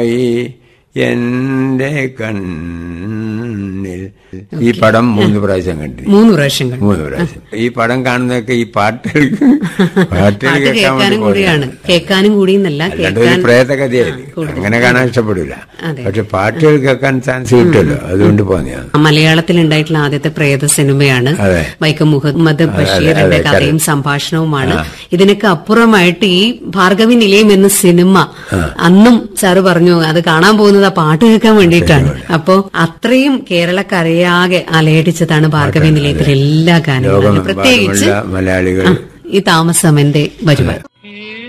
ഈ എന്റെ കണ്ണിൽ ഈ പടം മൂന്ന് പ്രാവശ്യം കണ്ടു മൂന്ന് പ്രാവശ്യം കണ്ടു മൂന്ന് പ്രാവശ്യം ഈ പടം കാണുന്നതൊക്കെ ഈ പാട്ടുകൾ പാട്ടുകൾ പാട്ട് കേൾക്കാൻ വേണ്ടി കേൾക്കാനും കൂടിയാണ് പോയതാണ്. കേൾക്കാനും കൂടിയെന്നല്ല അല്ലാണ്ട് ഒരു കേൾക്കാൻ പ്രേതകഥയായിരിക്കും അങ്ങനെ കാണാൻ ഇഷ്ടപ്പെടില്ല അതെ. പക്ഷെ പാട്ടുകൾ കേൾക്കാൻ ചാൻസ് കിട്ടുമല്ലോ അതുകൊണ്ട് പോന്നെയാണ് മലയാളത്തിൽ ഉണ്ടായിട്ടുള്ള ആദ്യത്തെ പ്രേത സിനിമയാണ് അതെ. വൈക്കം മുഹമ്മദ് ബഷീറിന്റെ അതെ, കഥയും സംഭാഷണവുമാണ് ഇതിനൊക്കെ അപ്പുറമായിട്ട് ഈ ഭാർഗവി നിലയം എന്ന സിനിമ അന്നും സാറ് പറഞ്ഞു അത് കാണാൻ പോകുന്നത് ആ പാട്ട് കേൾക്കാൻ വേണ്ടിയിട്ടാണ് അപ്പോ അത്രയും കേരളക്കരയാകെ അലയടിച്ചതാണ് ഭാർഗവി നിലയത്തിലെ എല്ലാ ഗാനങ്ങളും പ്രത്യേകിച്ച് ലോകമെമ്പാടുമുള്ള മലയാളികൾ ഈ താമസം എന്റെ വരുവാൻ